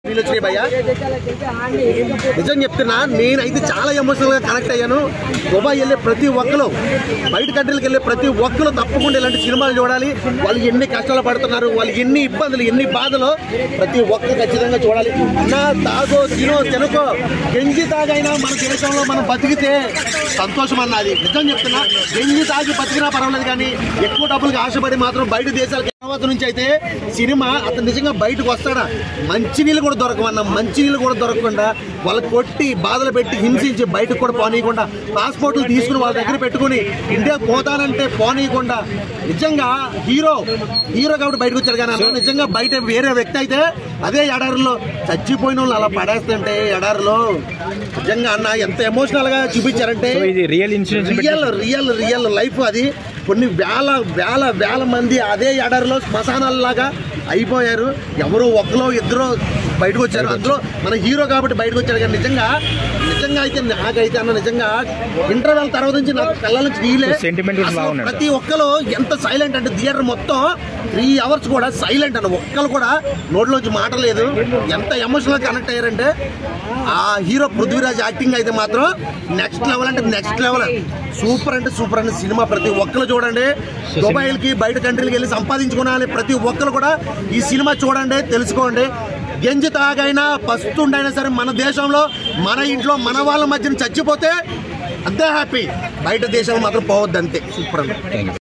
వీళ్ళు వచ్చినాయి భయ్యా నిజం చెప్తున్నా నేనైతే చాలా ఎమోషనల్ గా కనెక్ట్ అయ్యాను దుబాయ్ వెళ్ళే ప్రతి ఒక్కరు బయట కంట్రీలకు వెళ్ళే ప్రతి ఒక్కరు తప్పకుండా ఇలాంటి సినిమాలు చూడాలి వాళ్ళు ఎన్ని కష్టాలు పడుతున్నారు వాళ్ళు ఎన్ని ఇబ్బందులు ఎన్ని బాధలు ప్రతి ఒక్కరు ఖచ్చితంగా చూడాలి అన్నా తాగో తినో తినకో గంజి తాగైనా మన దేశంలో మనం బతికితే సంతోషం అన్నది నిజం చెప్తున్నా గంజి తాగి బతికినా పర్వాలేదు కానీ ఎక్కువ డబ్బులకి ఆశపడి మాత్రం బయట దేశాలకి తర్వాత నుంచి అయితే సినిమా అతను నిజంగా బయటకు వస్తాడా మంచినీళ్ళు కూడా దొరకవన్న మంచినీళ్ళు కూడా దొరకకుండా వాళ్ళకి కొట్టి బాధలు పెట్టి హింసించి బయటకు కూడా పోనీయకుండా పాస్పోర్ట్లు తీసుకుని వాళ్ళ దగ్గర పెట్టుకుని ఇండియా పోతానంటే పోనీయకుండా నిజంగా హీరో హీరో కాబట్టి బయటకు వచ్చారు కానీ అన్న నిజంగా బయట వేరే వ్యక్తి అయితే అదే ఎడారిలో చచ్చిపోయిన వాళ్ళు అలా పడేస్తుంటే ఎడారిలో నిజంగా అన్న ఎంత ఎమోషనల్ గా చూపించారంటే సో ఇది real insurance real real real life అది కొన్ని వేల వేల వేల మంది అదే ఎడరిలో శ్మశానాలలాగా అయిపోయారు ఎవరు ఒకరు ఇద్దరు బయటకు వచ్చారు అందులో మన హీరో కాబట్టి బయటకు వచ్చారు కానీ నిజంగా నిజంగా అయితే నాకైతే అన్న నిజంగా ఇంటర్వెల్ తర్వాత నుంచి నాకు కళ్ళ నుంచి నీళ్ళే Sentiment కూడా అసలు బాగున్నాడు. ప్రతి ఒక్కరు ఎంత సైలెంట్ అంటే థియేటర్ మొత్తం త్రీ అవర్స్ కూడా సైలెంట్ అన్న ఒక్కరు కూడా నోట్లోంచి మాట లేదు ఎంత ఎమోషనల్ కనెక్ట్ అయ్యారంటే ఆ హీరో పృథ్వీరాజ్ యాక్టింగ్ అయితే మాత్రం నెక్స్ట్ లెవెల్ అంటే నెక్స్ట్ లెవెల్ సూపర్ అంటే సూపర్ అంటే సినిమా ప్రతి ఒక్కరు చూడండి దుబాయ్లకి బయట కంట్రీలకి వెళ్ళి సంపాదించుకోవాలి ప్రతి ఒక్కరు కూడా ఈ సినిమా చూడండి తెలుసుకోండి గంజి తాగైనా పస్తుండైనా సరే మన దేశంలో మన ఇంట్లో మన వాళ్ళ మధ్యన చచ్చిపోతే అంతే హ్యాపీ బయట దేశంలో మాత్రం పోవద్దు అంతే సూపర్ అండి